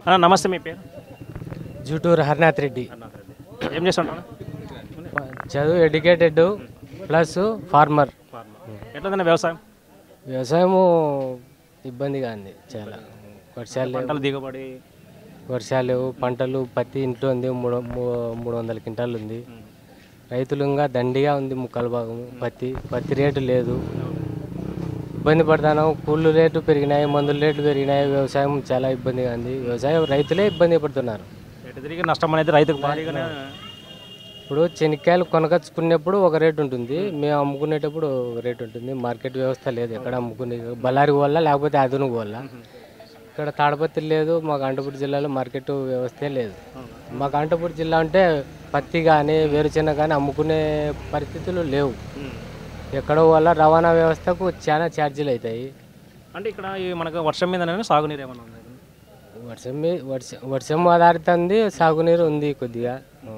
అన్న నమస్తే మీ పేరు జూటూరు హరినాథ్ రెడ్డి ఏం చేస్తుంటారు చదువు ఎడ్యుకేటెడ్ ప్లస్ ఫార్మర్ ఎట్లా వ్యవసాయం వ్యవసాయము ఇబ్బందిగా ఉంది చాలా వర్షాలు లేవు పంటలు దిగుబడి వర్షాలు లేవు పంటలు పత్తి ఇంట్లో ఉంది మూడు మూ- మూడు వందల క్వింటాలు ఉంది రైతులు ఇంకా దండిగా ఉంది ముక్కల భాగము పత్తి పత్తి రేటు లేదు ఇబ్బంది పడతాను కూళ్ళు రేటు పెరిగినాయి మందుల రేట్లు పెరిగినాయి వ్యవసాయం చాలా ఇబ్బందిగా ఉంది వ్యవసాయం రైతులే ఇబ్బంది పడుతున్నారు ఎటు తిరిగి నష్టం అనేది రైతుకు భారీగానే ఇప్పుడు చెనిక్కాయలు కొనకచ్చుకునేప్పుడు ఒక రేటు ఉంటుంది మేము అమ్ముకునేటప్పుడు ఒక రేటు ఉంటుంది మార్కెట్ వ్యవస్థ లేదు ఎక్కడ అమ్ముకునే బళ్ళారి వల్ల లేకపోతే అదునుకు వల్ల ఇక్కడ తాడపత్రి లేదు మాకు అనంతపురం జిల్లాలో మార్కెట్ వ్యవస్థే లేదు మాకు అనంతపురం జిల్లా అంటే పత్తి కానీ వేరుశెనగ కానీ అమ్ముకునే పరిస్థితులు లేవు ఎక్కడో వల్ల రవాణా వ్యవస్థకు చాలా ఛార్జీలు అవుతాయి అంటే ఇక్కడ ఈ మనకు వర్షం మీద సాగునీరు ఏమైనా ఉంది వర్షం మీ- వర్షం వర్షం ఆధారితంది సాగునీరు ఉంది కొద్దిగా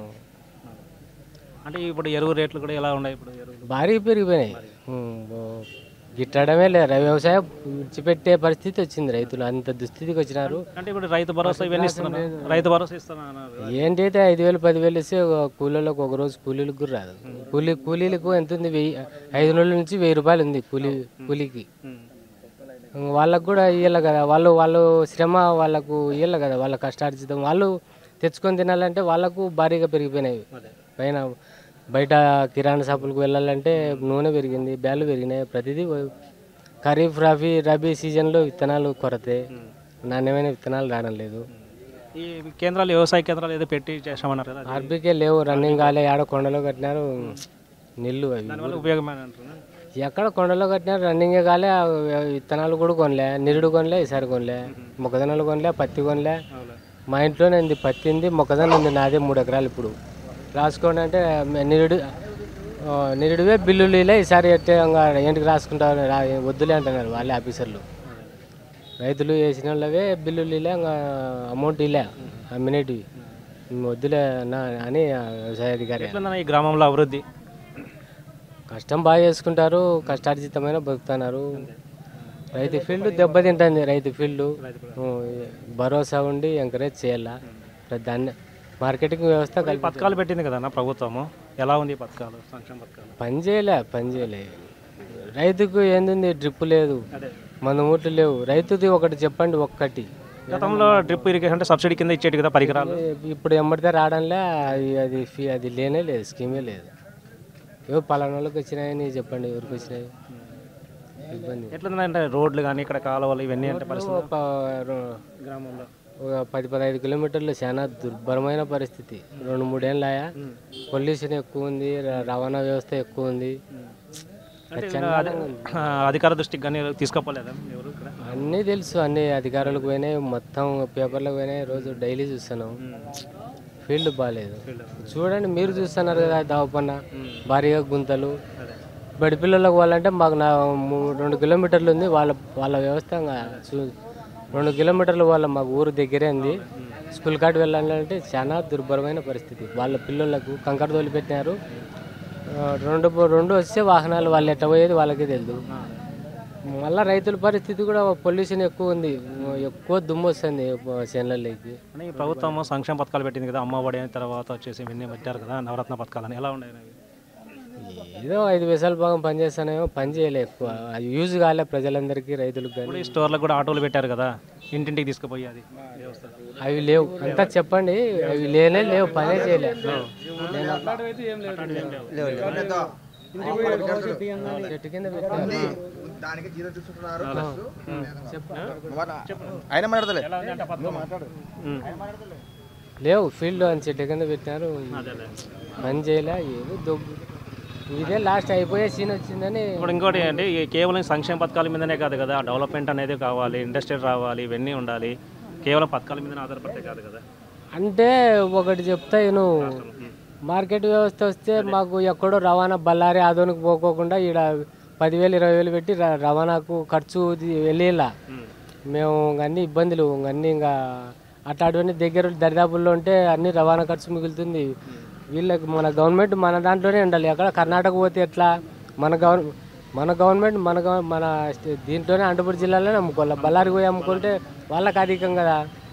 అంటే ఇప్పుడు ఎరువు రేట్లు కూడా ఎలా ఉన్నాయి ఇప్పుడు ఎరువులు భారీ పెరిగిపోయినాయి ఉమ్, ఓ- గిట్టడమే లేదు వ్యవసాయం విడిచిపెట్టే పరిస్థితి వచ్చింది రైతులు అంత దుస్థితికి వచ్చినారు అంటే ఇప్పుడు రైతు భరోసా ఇవన్నీ ఇస్తున్నారు రైతు భరోసా ఇస్తున్నారు ఏంటి అయితే ఐదు వేలు పదివేలు ఇస్తే ఒక కూలీలకు ఒక రోజు కూలీలకు కూడా రాదు కూలీ కూలీలకు ఎంత ఉంది వెయ్యి ఐదు నెలల నుంచి వెయ్యి రూపాయలు ఉంది కూలీ కూలీకి వాళ్ళకు కూడా ఇవ్వాలి కదా వాళ్ళు వాళ్ళు శ్రమ వాళ్ళకు ఇవ్వాలి కదా వాళ్ళ కష్టార్జితం వాళ్ళు తెచ్చుకొని తినాలంటే వాళ్ళకు భారీగా పెరిగిపోయినాయి పైన బయట కిరాణా షాపులకు వెళ్ళాలంటే నూనె పెరిగింది బ్యాలు పెరిగినాయి ప్రతిదీ ఖరీఫ్ రబీ రబీ సీజన్లో విత్తనాలు కొరతే నాణ్యమైన విత్తనాలు రావడం లేదు ఈ కేంద్రాలు వ్యవసాయ కేంద్రాలు ఏదో పెట్టి చేసామన్నారు కదా ఆర్బీకే లేవు రన్నింగ్ కాలే ఆడ కొండలో కట్టినారు నీళ్ళు అవి దానివల్ల ఉపయోగమైన అంటున్నారు ఎక్కడ కొండలో కట్టినారు రన్నింగే కాలే ఆ విత్తనాలు కూడా కొనలే నిరుడు కొనలే ఈసారి కొనలే మొక్కజొన్నలు కొనలే పత్తి కొనలే మా ఇంట్లోనే ఉంది పత్తి ఉంది మొక్కజొన్న ఉంది నాదే మూడు ఎకరాలు ఇప్పుడు రాసుకోండి అంటే మ- నిరుడు ఆ, నిరుడువే బిల్లులు ఇలా ఈసారి ఎట్టే ఇంకా ఏంటికి రాసుకుంటారు రా వద్దులే అంటున్నారు వాళ్ళే ఆఫీసర్లు రైతులు వేసిన వాళ్ళవే బిల్లులు ఇలా ఇంకా అమౌంట్ ఇలా అమ్మినేటివి వద్దులే అన్న అని ఆ వ్యవసాయ అధికారి ఎట్లుందన్న ఈ గ్రామంలో అభివృద్ధి కష్టం బాగా చేసుకుంటారు కష్టార్జితమైన బతుకుతున్నారు రైతు ఫీల్డ్ దెబ్బతింటుంది రైతు ఫీల్డ్ భరోసా ఉండి ఎంకరేజ్ చేయాలా దాన్ని మార్కెటింగ్ వ్యవస్థ ఈ కలిపి పథకాలు పెట్టింది కదా ప్రభుత్వము ఎలా ఉంది ఈ పథకాలు సంక్షేమ పథకాలు పని చేయలే పని చేయలే రైతుకు ఏంది డ్రిప్ లేదు అదే మందుమూట్లు లేవు రైతుది ఒకటి చెప్పండి ఒక్కటి గతంలో డ్రిప్ ఇరిగేషన్ అంటే సబ్సిడీ కింద ఇచ్చేటి కదా పరికరాలు ఇప్పుడు ఎమ్మడితే రావడంలే అది అది ఫీ అది లేనే లేదు స్కీమే లేదు ఏవో పలానా వాళ్ళకి వచ్చినాయని చెప్పండి ఎవరికి వచ్చినాయి ఇబ్బంది ఎట్లుందంటే రోడ్లు కానీ ఇక్కడ కాలువలు ఇవన్నీ అంటే పరిస్థితి ఒక రో- గ్రామంలో ఒక పది పదహైదు కిలోమీటర్లు చాలా దుర్భరమైన పరిస్థితి రెండు మూడేళ్ళాయా పొల్యూషన్ ఎక్కువ ఉంది ర- రవాణా వ్యవస్థ ఎక్కువ ఉంది అంటే ఇలా అధి- ఆ, అధికార దృష్టికి కానీ తీసుకుపోలేదా ఎవరు ఇక్కడ అన్నీ తెలుసు అన్ని అధికారులకు పోయినాయి మొత్తం పేపర్లకు పోయినాయి రోజు డైలీ చూస్తున్నాం ఫీల్డ్ బాగాలేదు చూడండి మీరు చూస్తున్నారు కదా దావపన్న భారీగా గుంతలు బడి పిల్లలకు పోవాలంటే మాకు నా మూ- రెండు కిలోమీటర్లు ఉంది వాళ్ళ వాళ్ళ వ్యవస్థ ఇంకా చూ- రెండు కిలోమీటర్లు వాళ్ళ మాకు ఊరు దగ్గరే ఉంది స్కూల్ కాటు వెళ్ళాలంటే చాలా దుర్భరమైన పరిస్థితి వాళ్ళ పిల్లలకు కంకర తోలి పెట్టినారు ఆ, రెండు రెండు వస్తే వాహనాలు వాళ్ళు ఎట్ట పోయేది వాళ్ళకే తెలియదు మళ్ళీ రైతుల పరిస్థితి కూడా పొల్యూషన్ ఎక్కువ ఉంది ఎక్కువ దుమ్ము వస్తుంది చేనులలోకి అని ఈ ప్రభుత్వం సంక్షేమ పథకాలు పెట్టింది కదా అమ్మఒడి అయిన తర్వాత వచ్చేసి ఇవన్నీ పెట్టారు కదా నవరత్న పథకాలు అని ఎలా ఉన్నాయి అవి? ఏదో ఐదు పైసలు భాగం పని చేస్తానేమో పని చేయలే ఎక్కువ అది యూజ్ కాలే ప్రజలందరికీ రైతులకు కానీ ఇప్పుడు ఈ స్టోర్లకు కూడా ఆటోలు పెట్టారు కదా ఇంటింటికి తీసుకుపోయి అది వ్యవస్థ అవి లేవు అంతా చెప్పండి అవి లేనే లేవు పనే చేయలే చెట్టు కింద పెట్టాను. ఆయన మాట్లాడతలే ఎలా ఉంది అంటే పథకం? ఉమ్. లేవు ఫీల్డ్ అని చెట్టు కింద పెట్టినారు అదే అదే పని చేయలే ఏదో దొబ్బు ఇదే లాస్ట్ అయిపోయే సీన్ వచ్చిందని ఇప్పుడు ఇంకోటి అంటే ఈ కేవలం సంక్షేమ పథకాల మీదనే కాదు కదా డెవలప్మెంట్ అనేది కావాలి ఇండస్ట్రీ రావాలి ఇవన్నీ ఉండాలి కేవలం పథకాల మీదనే ఆధారపడితే కాదు కదా అంటే ఒకటి చెప్తా నేను మార్కెట్ వ్యవస్థ వస్తే మాకు ఎక్కడో రవాణా బళ్ళారి ఆదోనికి పోకోకుండా ఈడ పదివేలు ఇరవై వేలు పెట్టి ర- రవాణాకు ఖర్చు వెళ్ళేలా మేము ఇంక అన్ని ఇబ్బందులు ఇంక అన్ని ఇంకా అట్లాంటివన్నీ దగ్గర దరిదాపుల్లో ఉంటే అన్ని రవాణా ఖర్చు మిగులుతుంది వీళ్ళకి మన గవర్నమెంట్ మన దాంట్లోనే ఉండాలి ఎక్కడ కర్ణాటక పోతే ఎట్లా మన గవర్ మన గవర్నమెంట్ మన గవ- మన స్టే- దీంట్లోనే అనంతపురం జిల్లాలోనే అమ్ముకోవాలి బళ్ళారికి పోయి అమ్ముకుంటే వాళ్ళకి అధికం కదా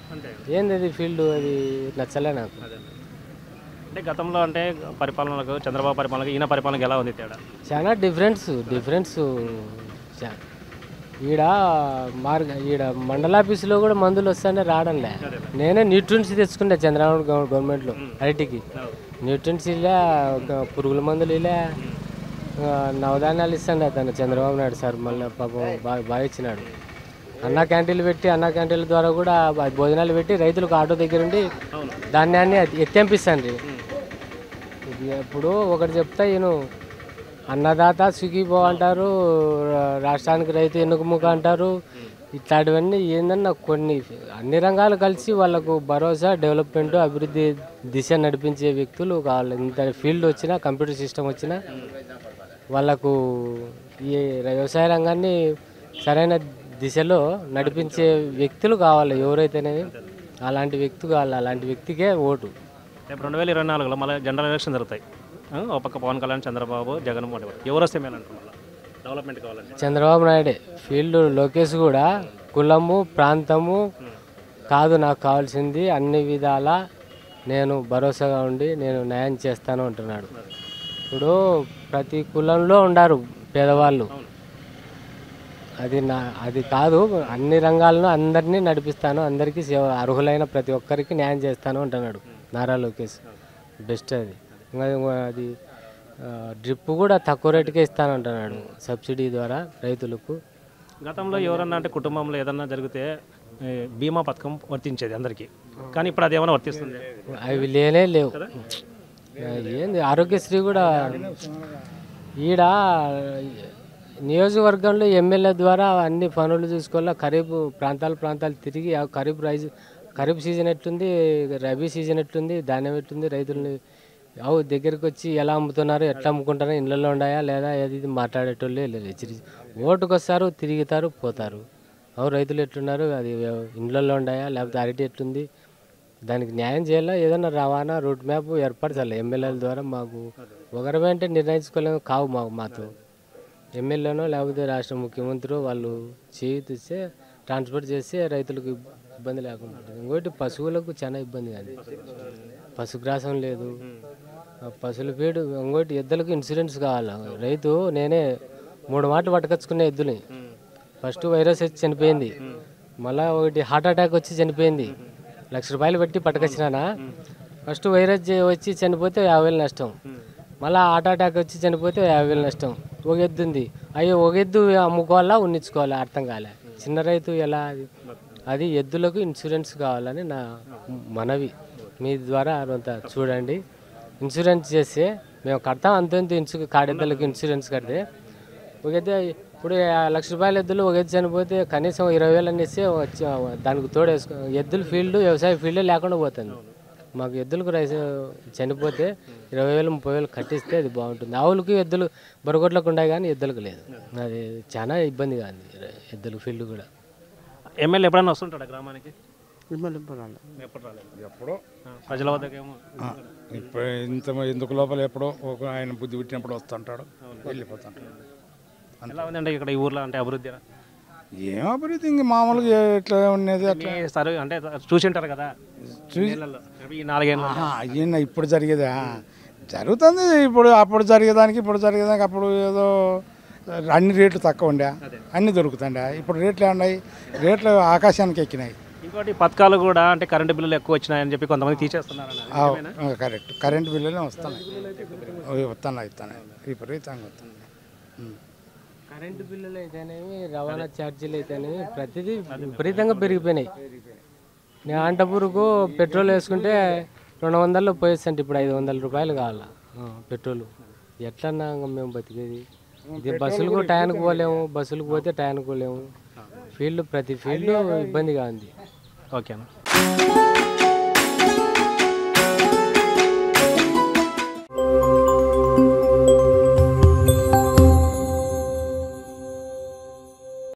అంతే ఏంది అది ఫీల్డ్ అది నచ్చలే నాకు అదే అంటే గతంలో అంటే పరిపాలనకు చంద్రబాబు పరిపాలనకు ఈయన పరిపాలనకు ఎలా ఉంది తేడా చాలా డిఫరెన్స్ డిఫరెన్స్ చా- ఈడ మార్గ ఈడ మండలాఫీసులో కూడా మందులు వస్తానే రావడంలే నేనే న్యూట్రిన్స్ తెచ్చుకుంటా చంద్రబాబు గవ- గవర్నమెంట్లో అరటికి న్యూట్రిన్స్ ఇలా ఒక పురుగుల మందులు ఇలా ఆ, నవధాన్యాలు ఇస్తాడు అతను చంద్రబాబు నాయుడు సార్ మళ్ళీ పాపం బాగా బాగా ఇచ్చినాడు అన్న క్యాంటీన్లు పెట్టి అన్న క్యాంటీన్ల ద్వారా కూడా బ- భోజనాలు పెట్టి రైతులకు ఆటో దగ్గర ఉండి అవును ధాన్యాన్ని ఎత్తెంపిస్తాను ఇది ఎప్పుడు ఒకటి చెప్తా ఈయన అన్నదాత సుఖీభో అంటారు రా- రాష్ట్రానికి రైతు ఎన్నుకముక అంటారు ఇట్లాంటివన్నీ ఏందన్నా కొన్ని అన్ని రంగాలు కలిసి వాళ్ళకు భరోసా డెవలప్మెంట్ అభివృద్ధి దిశ నడిపించే వ్యక్తులు కావాలి ఇంత ఫీల్డ్ వచ్చినా కంప్యూటర్ సిస్టమ్ వచ్చినా వాళ్ళకు ఈ వ్యవసాయ రంగాన్ని సరైన దిశలో నడిపించే వ్యక్తులు కావాలి ఎవరైతేనేమి అలాంటి వ్యక్తి కావాలి అలాంటి వ్యక్తికే ఓటు రేపు రెండు వేల ఇరవై నాలుగులో మళ్ళీ జనరల్ ఎలక్షన్ జరుగుతాయి ఆ, ఒక పక్క పవన్ కళ్యాణ్ చంద్రబాబు జగన్మోహన్ రెడ్డి ఎవరు వస్తే మేలంటారు మళ్ళీ డెవలప్మెంట్ కావాలంటే చంద్రబాబు నాయుడే ఫీల్డ్ లోకేష్ కూడా కులము ప్రాంతము కాదు నాకు కావాల్సింది అన్ని విధాల నేను భరోసాగా ఉండి నేను న్యాయం చేస్తాను అంటున్నాడు ఇప్పుడు ప్రతి కులంలో ఉండారు పేదవాళ్ళు అది నా అది కాదు అన్ని రంగాలను అందరినీ నడిపిస్తాను అందరికీ సేవ అర్హులైన ప్రతి ఒక్కరికి న్యాయం చేస్తాను అంటున్నాడు నారా లోకేష్ బెస్ట్ అది ఇంకా అది డ్రిప్ కూడా తక్కువ రేటుకే ఇస్తాను అంటున్నాడు సబ్సిడీ ద్వారా రైతులకు గతంలో ఎవరన్నా అంటే కుటుంబంలో ఏదన్నా జరిగితే ఏ, బీమా పథకం వర్తించేది అందరికీ కానీ ఇప్పుడు అది ఏమైనా వర్తిస్తుంది అవి లేనే లేవు ఏంది ఆరోగ్యశ్రీ కూడా ఈడ నియోజకవర్గంలో ఎమ్మెల్యే ద్వారా అన్ని పనులు చూసుకోవాలా ఖరీఫ్ ప్రాంతాల ప్రాంతాలు తిరిగి ఆ ఖరీఫ్ రైజ్ ఖరీఫ్ సీజన్ ఎట్లుంది రబీ సీజన్ ఎట్లుంది ధాన్యం ఎట్లుంది రైతుల్ని అవు దగ్గరికి వచ్చి ఎలా అమ్ముతున్నారు ఎట్లా అమ్ముకుంటారు ఇళ్ళల్లో ఉన్నాయా లేదా ఏది ఇది మాట్లాడేటోళ్ళే లేదు హెచ్చరి- ఓటుకు వస్తారు తిరుగుతారు పోతారు అవు రైతులు ఎట్లున్నారు అది ఇండ్లలో ఉన్నాయా లేకపోతే అరటి ఎట్లుంది దానికి న్యాయం చేయాలా ఏదైనా రవాణా రూట్ మ్యాప్ ఏర్పరచాలి ఎమ్మెల్యేల ద్వారా మాకు ఒకరి అంటే నిర్ణయించుకోలేము కావు మాకు మాతో ఎమ్మెల్యేనో లేకపోతే రాష్ట్ర ముఖ్యమంత్రి వాళ్ళు చేయిస్తే ట్రాన్స్పోర్ట్ చేస్తే రైతులకు ఇబ్బంది లేకుండా ఉంటుంది ఇంకోటి పశువులకు చాలా ఇబ్బంది అది పశుగ్రాసం లేదు ఆ పశువుల పేడు ఇంకోటి ఎద్దులకు ఇన్సూరెన్స్ కావాలి రైతు నేనే మూడు మాటలు పట్టుకొచ్చుకునే ఎద్దుని ఫస్ట్ వైరస్ వచ్చి చనిపోయింది మళ్ళా ఒకటి హార్ట్ అటాక్ వచ్చి చనిపోయింది లక్ష రూపాయలు పెట్టి పట్టుకొచ్చినానా ఫస్ట్ వైరస్ చే- వచ్చి చనిపోతే యాభై వేలు నష్టం మళ్ళీ హార్ట్ అటాక్ వచ్చి చనిపోతే యాభై వేలు నష్టం ఒక ఎద్దు ఉంది అయ్యో ఒక ఎద్దు అమ్ముకోవాలా ఉన్నించుకోవాలా అర్థం కాలే చిన్న రైతు ఎలా అది అది ఎద్దులకు ఇన్సూరెన్స్ కావాలని నా మనవి మీ ద్వారా అంత చూడండి ఇన్సూరెన్స్ చేస్తే మేము కడతాం అంతంత ఇన్సూ కాడెద్దలకు ఇన్సూరెన్స్ కడితే ఒక ఎద్దు ఇప్పుడు ఆ లక్ష రూపాయల ఎద్దులు ఒక ఎద్దు చనిపోతే కనీసం ఇరవై వేలు అని ఇస్తే వచ్చి దానికి తోడు వేసుకో ఎద్దుల ఫీల్డ్ వ్యవసాయ ఫీల్డే లేకుండా పోతుంది మాకు ఎద్దులకు రైస్ చనిపోతే ఇరవై వేలు ముప్పై వేలు కట్టిస్తే అది బాగుంటుంది ఆవులకి ఎద్దులు బొరగొట్లకు ఉన్నాయి కానీ ఎద్దులకు లేదు అది చాలా ఇబ్బందిగా ఉంది ఎద్దుల ఫీల్డ్ కూడా ఎమ్మెల్యే ఎప్పుడైనా వస్తుంటాడా గ్రామానికి ఇబ్బంది పడాలి ఎప్పుడు రాలేదు ఎప్పుడో ఆ, ప్రజల వద్దకేమో ఇప్పుడు ఇంత ఎందుకు లోపల ఎప్పుడో ఒక ఆయన బుద్ధి పుట్టినప్పుడు వస్తుంటాడు వెళ్ళిపోతుంటాడు ఎలా ఉందండి ఇక్కడ ఈ ఊర్లో అంటే అభివృద్ధి ఎలా? ఏం అభివృద్ధి ఇంక మామూలుగా ఎట్లా ఉండేది అట్లా మీ సర్వే అంటే చూసింటారు కదా నెలల్లో. ఈ నాలుగేళ్ళు ఆహా, ఈయన ఇప్పుడు జరిగేదా జరుగుతుంది ఇప్పుడు అప్పుడు జరిగేదానికి ఇప్పుడు జరిగేదానికి అప్పుడు ఏదో అన్ని రేట్లు తక్కువ ఉండే అన్ని దొరుకుతుండే ఇప్పుడు రేట్లు ఏమన్నాయి రేట్లు ఆకాశానికి ఎక్కినాయి ఇంకోటి పథకాలు కూడా అంటే కరెంటు బిల్లులు ఎక్కువ వచ్చినాయని చెప్పి కొంతమంది తీసేస్తున్నారు అన్న. ఆ, ఆ, కరెక్ట్ కరెంటు బిల్లులే వస్తున్నాయి అవి వస్తున్నాయి వస్తున్నాయి విపరీతంగా వస్తున్నాయి ఉం. కరెంటు బిల్లులు అయితేనేమి రవాణా ఛార్జీలు అయితేనేమి ప్రతిదీ విపరీతంగా పెరిగిపోయినాయి నేను అంటపూరుకు పెట్రోల్ వేసుకుంటే రెండు వందల్లో పోయేసంటే ఇప్పుడు ఐదు వందల రూపాయలు కావాలా ఆ, పెట్రోల్ ఎట్లన్నా ఇంకా మేము బతికేది ఇది బస్సులకు టయానికి పోలేము బస్సులకు పోతే టయానికి పోలేము ఫీల్డ్ ప్రతి ఫీల్డ్ ఇబ్బందిగా ఉంది ఓకే అన్న